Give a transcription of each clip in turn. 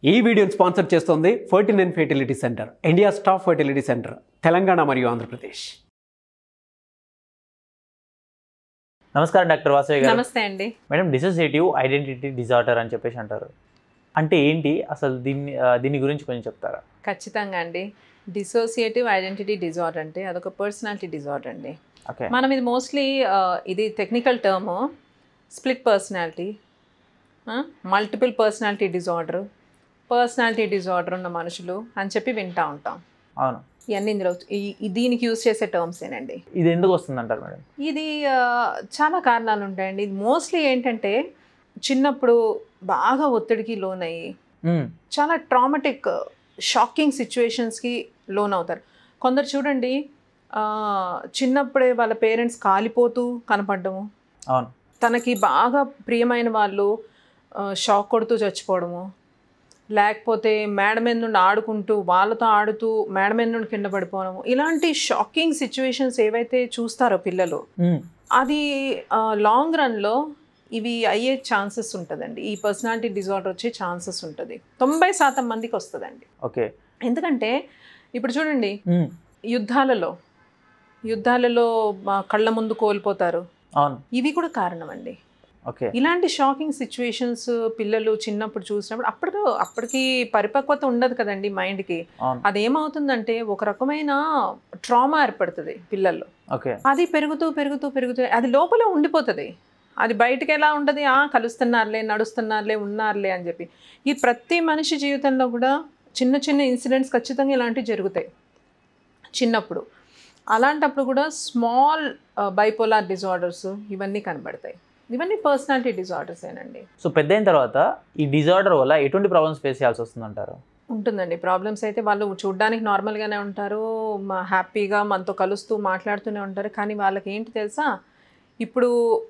ఈ వీడియోని స్పాన్సర్ చేస్తోంది forty nine fertility centre India staff fertility centre Telangana మరియు ఆంధ్రప్రదేశ్ నమస్కారం డాక్టర్ వాసవి గారు నమస్తే అండి మేడం డిసోసియేటివ్ ఐడెంటిటీ డిజార్డర్ అని చెప్పేసి అంటారు అంటే ఏంటి అసలు దీన్ని ఆ, దీని గురించి కొంచెం చెప్తారా ఖచ్చితంగా అండి డిసోసియేటివ్ ఐడెంటిటీ డిజార్డర్ అంటే అదొక పర్సనాలిటీ డిజార్డర్ అండి ఓకే మనం ఇది మోస్ట్లీ ఇది technical term split personality multiple personality disorder personality disorder ఉన్న మనుషులు అని చెప్పి వింటూ ఉంటాం అవును ఇవన్నీ ఇందులో ఈ- ఈ దీనికి యూజ్ చేసే టర్మ్స్ ఏనండి ఇది ఎందుకు వస్తుంది అంటారు మేడం ఇది ఆ, చాలా కారణాలు ఉంటాయండి ఇది మోస్ట్లీ ఏంటంటే చిన్నప్పుడు బాగా ఒత్తిడికి లోనయ్యి మ్మ్. చాలా ట్రామటిక్ షాకింగ్ సిచ్యువేషన్స్కి లోన్ అవుతారు కొందరు చూడండి ఆ, చిన్నప్పుడే వాళ్ళ పేరెంట్స్ కాలిపోతూ కనపడము అవును తనకి బాగా ప్రియమైన వాళ్ళు ఆ, షాక్ కొడుతూ చచ్చిపోవడము లేకపోతే మేడ మీద నుండి ఆడుకుంటూ వాళ్ళతో ఆడుతూ మేడ మీద నుండి కింద పడిపోవడము ఇలాంటి షాకింగ్ సిచ్యువేషన్స్ ఏవైతే చూస్తారో పిల్లలు మ్మ్. అది లాంగ్ రన్లో ఇవి అయ్యే ఛాన్సెస్ ఉంటుందండి ఈ పర్సనాలిటీ డిజార్డర్ వచ్చే ఛాన్సెస్ ఉంటుంది తొంభై శాతం మందికి వస్తుందండి ఓకే ఎందుకంటే ఇప్పుడు చూడండి మ్మ్. యుద్ధాలలో యుద్ధాలలో మా కళ్ళ ముందు కోల్పోతారు అవును ఇవి కూడా కారణం అండి ఓకే ఇలాంటి షాకింగ్ సిచ్యువేషన్స్ పిల్లలు చిన్నప్పుడు చూసినప్పుడు అప్పటికి అప్పటికి పరిపక్వత ఉండదు కదండి మైండ్కి అవును అదేమవుతుందంటే ఒక రకమైన ట్రామా ఏర్పడుతుంది పిల్లల్లో ఓకే అది పెరుగుతూ పెరుగుతూ పెరుగుతూ అది లోపల ఉండిపోతుంది అది బయటకు ఎలా ఉంటుంది ఆ కలుస్తున్నారులే నడుస్తున్నారులే ఉన్నారులే అని చెప్పి ఈ ప్రతి మనిషి జీవితంలో కూడా చిన్న చిన్న ఇన్సిడెంట్స్ ఖచ్చితంగా ఇలాంటివి జరుగుతాయి చిన్నప్పుడు అలాంటప్పుడు కూడా స్మాల్ బైపోలార్ డిజార్డర్స్ ఇవన్నీ కనబడతాయి ఇవన్నీ పర్సనాలిటీ డిజార్డర్స్ ఏనండి సో పెద్ద అయిన తర్వాత ఈ డిజార్డర్ వల్ల ఎటువంటి ప్రాబ్లమ్స్ ఫేస్ చేయాల్సి వస్తుంది అంటారు ఉంటుందండి ప్రాబ్లమ్స్ అయితే వాళ్ళు చూడ్డానికి నార్మల్గానే ఉంటారు మా హ్యాపీగా మనతో కలుస్తూ మాట్లాడుతూనే ఉంటారు కానీ వాళ్ళకి ఏంటి తెలుసా ఇప్పుడు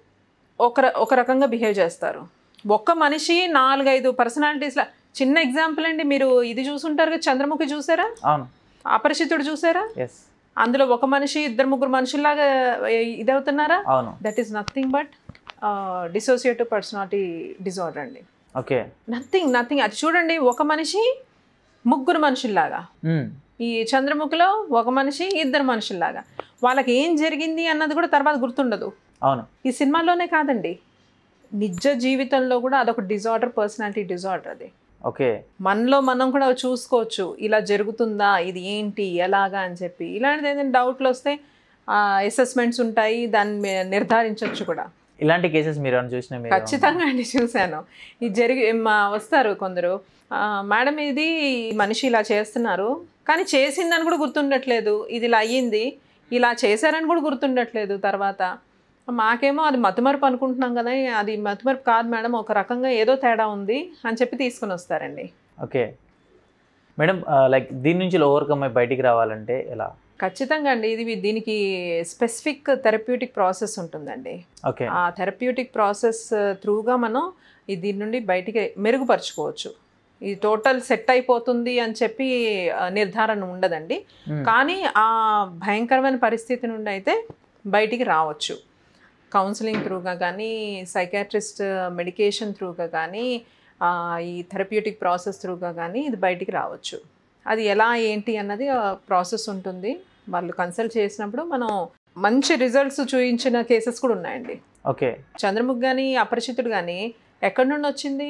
ఒక ర- ఒక రకంగా బిహేవ్ చేస్తారు ఒక్క మనిషి నాలుగైదు పర్సనాలిటీస్లా చిన్న ఎగ్జాంపుల్ అండి మీరు ఇది చూసుంటారు కదా చంద్రముఖి చూసారా అవును అపరిచితుడు చూసారా ఎస్ అందులో ఒక మనిషి ఇద్దరు ముగ్గురు మనుషుల్లాగా ఏ- ఇదవుతున్నారా అవును that is nothing but dissociative personality disorder అండి ఓకే నథింగ్ నథింగ్ అది చూడండి ఒక మనిషి ముగ్గురు మనుషుల్లాగా మ్మ్. ఈ చంద్రముఖిలో ఒక మనిషి ఇద్దరు మనుషుల్లాగా వాళ్ళకి ఏం జరిగింది అన్నది కూడా తర్వాత గుర్తుండదు అవును ఈ సినిమాలోనే కాదండి నిజ జీవితంలో కూడా అదొక డిజార్డర్ పర్సనాలిటీ డిజార్డర్ అది ఓకే మనలో మనం కూడా చూసుకోవచ్చు ఇలా జరుగుతుందా ఇది ఏంటి ఎలాగా అని చెప్పి ఇలాంటిది ఏదైనా డౌట్లు వస్తే అసెస్మెంట్స్ ఉంటాయి దాన్ని మే- నిర్ధారించవచ్చు కూడా ఇలాంటి కేసెస్ మీరు ఏమైనా చూసిన మీరు ఖచ్చితంగా అండి చూశాను ఇది జరిగి మా వస్తారు కొందరు "ఆ, మేడం ఇది ఈ మనిషి ఇలా చేస్తున్నారు కానీ చేసిందని కూడా గుర్తుండట్లేదు ఇది ఇలా అయ్యింది ఇలా చేశారని కూడా గుర్తుండట్లేదు తర్వాత మాకేమో అది మతిమరుపు అనుకుంటున్నాం కదా అది మతిమరుపు కాదు మేడం ఒక రకంగా ఏదో తేడా ఉంది అని చెప్పి తీసుకుని వస్తారండి ఓకే మేడం లైక్ దీని నుంచి ఓవర్కమ్ అయి బయటికి రావాలంటే ఎలా ఖచ్చితంగా అండి ఇది దీనికి స్పెసిఫిక్ థెరప్యూటిక్ ప్రాసెస్ ఉంటుందండి ఓకే ఆ థెరప్యూటిక్ ప్రాసెస్ త్రూగా మనం ఈ దీని నుండి బయటికి మెరుగుపరచుకోవచ్చు ఇది టోటల్ సెట్ అయిపోతుంది అని చెప్పి ఆ, నిర్ధారణ ఉండదండి మ్మ్. కానీ ఆ భయంకరమైన పరిస్థితి నుండి అయితే బయటికి రావచ్చు కౌన్సిలింగ్ త్రూగా కానీ సైకాట్రిస్ట్ మెడికేషన్ త్రూగా కానీ ఆ, ఈ థెరప్యూటిక్ ప్రాసెస్ త్రూగా కానీ ఇది బయటికి రావచ్చు అది ఎలా ఏంటి అన్నది ప్రాసెస్ ఉంటుంది వాళ్ళు కన్సల్ట్ చేసినప్పుడు మనం మంచి రిజల్ట్స్ చూపించిన కేసెస్ కూడా ఉన్నాయండి ఓకే చంద్రముఖి కానీ అపరిచితుడు కానీ ఎక్కడి నుండి వచ్చింది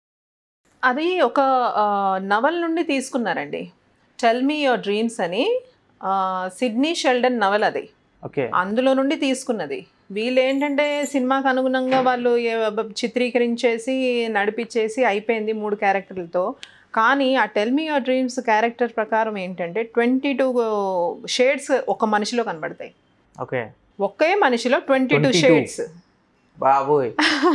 అది ఒక నవల్ నుండి తీసుకున్నారండి టెల్ మీ యువర్ డ్రీమ్స్ అని ఆ, సిడ్నీ షెల్డన్ నవల్ అది ఓకే అందులో నుండి తీసుకున్నది వీళ్ళు ఏంటంటే సినిమాకి అనుగుణంగా వాళ్ళు ఏ- బ- చిత్రీకరించేసి నడిపించేసి అయిపోయింది మూడు క్యారెక్టర్లతో కానీ ఆ tell me your dreams character ప్రకారం ఏంటంటే ట్వంటీ టూ షేడ్స్ ఒక మనిషిలో కనబడతాయి ఓకే ఒకే మనిషిలో ట్వంటీ టూ 22. షేడ్స్ బాబోయ్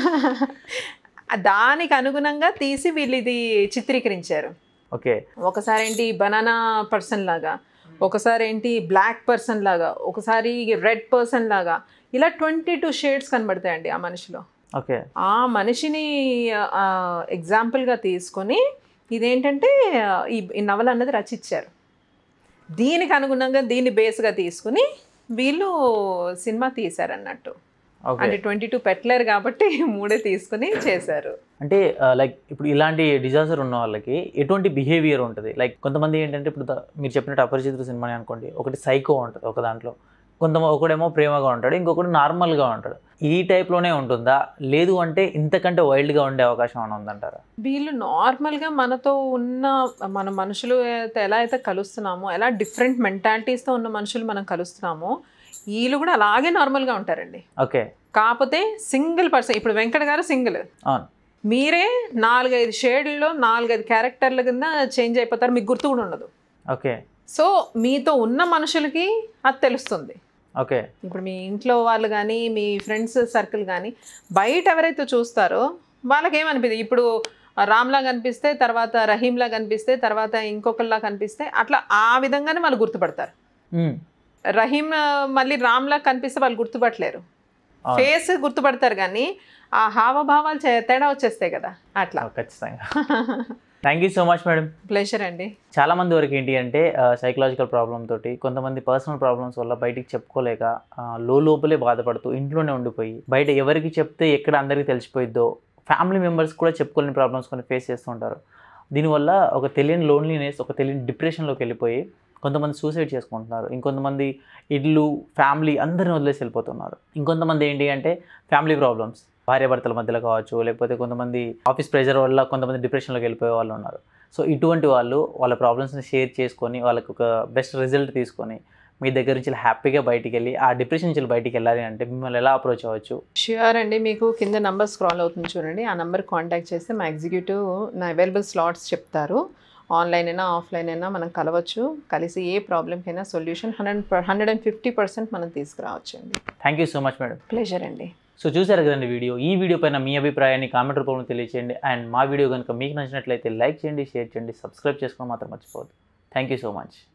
దానికి అనుగుణంగా తీసి వీళ్ళు ఇది చిత్రీకరించారు ఓకే ఒకసారి ఏంటి బనానా పర్సన్ లాగా ఒకసారి ఏంటి బ్లాక్ పర్సన్ లాగా ఒకసారి రెడ్ పర్సన్ లాగా ఇలా ట్వంటీ టూ షేడ్స్ కనబడతాయండి ఆ మనిషిలో ఓకే ఆ మనిషిని ఎగ్జాంపుల్గా తీసుకొని ఇదేంటంటే ఈ ఈ నవల అన్నది రచించారు దీనికి అనుగుణంగా దీన్ని బేస్గా తీసుకుని వీళ్ళు సినిమా తీశారన్నట్టు ఓకే అంటే ట్వంటీ టూ పెట్టలేరు కాబట్టి మూడే తీసుకుని చేశారు అంటే లైక్ ఇప్పుడు ఇలాంటి డిజాస్టర్ ఉన్న వాళ్ళకి ఎటువంటి బిహేవియర్ ఉంటుంది లైక్ కొంతమంది ఏంటంటే ఇప్పుడు ద- మీరు చెప్పినట్టు అపరిచితుల సినిమాని అనుకోండి ఒకటి సైకో ఉంటుంది ఒక దాంట్లో కొంత ఒకడేమో ప్రేమగా ఉంటాడు ఇంకొకడు నార్మల్గా ఉంటాడు ఈ టైప్లోనే ఉంటుందా లేదు అంటే ఇంతకంటే వైల్డ్గా ఉండే అవకాశం ఏమైనా ఉందంటారా వీళ్ళు నార్మల్గా మనతో ఉన్న మన మనుషులు అయితే ఎలా అయితే కలుస్తున్నామో ఎలా డిఫరెంట్ మెంటాలిటీస్తో ఉన్న మనుషులు మనం కలుస్తున్నామో వీళ్ళు కూడా అలాగే నార్మల్గా ఉంటారండి ఓకే కాకపోతే సింగిల్ పర్సన్ ఇప్పుడు వెంకట గారు సింగిల్ అవును మీరే నాలుగైదు షేడ్లలో నాలుగైదు క్యారెక్టర్ల కింద చేంజ్ అయిపోతారు మీకు గుర్తు కూడా ఉండదు ఓకే సో మీతో ఉన్న మనుషులకి అది తెలుస్తుంది ఓకే ఇప్పుడు మీ ఇంట్లో వాళ్ళు కానీ మీ ఫ్రెండ్స్ సర్కిల్ కానీ బయట ఎవరైతే చూస్తారో వాళ్ళకి ఏమనిపిస్తుంది ఇప్పుడు రామ్లా కనిపిస్తే తర్వాత రహీంలా కనిపిస్తే తర్వాత ఇంకొకరిలా కనిపిస్తే అట్లా ఆ విధంగానే వాళ్ళు గుర్తుపడతారు మ్మ్. రహీం ఆ, మళ్ళీ రామ్లా కనిపిస్తే వాళ్ళు గుర్తుపట్టలేరు అవును. ఫేస్ గుర్తుపడతారు కానీ ఆ హావభావాలు చే- తేడా వచ్చేస్తాయి కదా అట్లా ఓ, ఖచ్చితంగా thank you so much madam pleasure అండి చాలా మంది వరకు ఏంటి అంటే సైకలాజికల్ ప్రాబ్లమ్ తోటి కొంతమంది పర్సనల్ ప్రాబ్లమ్స్ వల్ల బయటికి చెప్పుకోలేక లో లోపలే బాధపడుతూ ఇంట్లోనే ఉండిపోయి బయట ఎవరికి చెప్తే ఎక్కడ అందరికీ తెలిసిపోయిద్దో ఫ్యామిలీ మెంబర్స్ కూడా చెప్పుకోలేని ప్రాబ్లమ్స్ కొన్ని ఫేస్ చేస్తూ ఉంటారు దీనివల్ల ఒక తెలియని లోన్లీనెస్ ఒక తెలియని డిప్రెషన్లోకి వెళ్ళిపోయి కొంతమంది సూసైడ్ చేసుకుంటున్నారు ఇంకొంతమంది ఇల్లు ఫ్యామిలీ అందరిని వదిలేసి వెళ్ళిపోతున్నారు ఇంకొంతమంది ఏంటి అంటే ఫ్యామిలీ ప్రాబ్లమ్స్ భార్యాభర్తల మధ్యలో కావచ్చు లేకపోతే కొంతమంది ఆఫీస్ ప్రెషర్ వల్ల కొంతమంది డిప్రెషన్లోకి వెళ్ళిపోయే వాళ్ళు ఉన్నారు సో ఇటువంటి వాళ్ళు వాళ్ళ ప్రాబ్లమ్స్ని షేర్ చేసుకొని వాళ్ళకి ఒక బెస్ట్ రిజల్ట్ తీసుకొని మీ దగ్గర నుంచి హ్యాపీగా బయటికి వెళ్ళి ఆ డిప్రెషన్ నుంచి బయటికి వెళ్ళాలి అంటే మిమ్మల్ని ఎలా అప్రోచ్ అవ్వచ్చు ష్యూర్ అండి మీకు కింద నంబర్ స్క్రాల్ అవుతుంది చూడండి ఆ నెంబర్ కాంటాక్ట్ చేస్తే మా ఎగ్జిక్యూటివ్ నా అవైలబుల్ స్లాట్స్ చెప్తారు ఆన్లైన్ అయినా ఆఫ్లైన్ అయినా మనం కలవచ్చు కలిసి ఏ ప్రాబ్లంకైనా solution hundred hundred and fifty percent మనం తీసుకురావచ్చు అండి thank you so much madam pleasure అండి సో చూసారు కదండి వీడియో ఈ వీడియో పైన మీ అభిప్రాయాన్ని కామెంట్ రూపంలో తెలియచేయండి అండ్ మా వీడియో కనుక మీకు నచ్చినట్లయితే లైక్ చేయండి షేర్ చేయండి సబ్స్క్రైబ్ చేసుకోవడం మాత్రం మర్చిపోవద్దు థ్యాంక్ యూ సో మచ్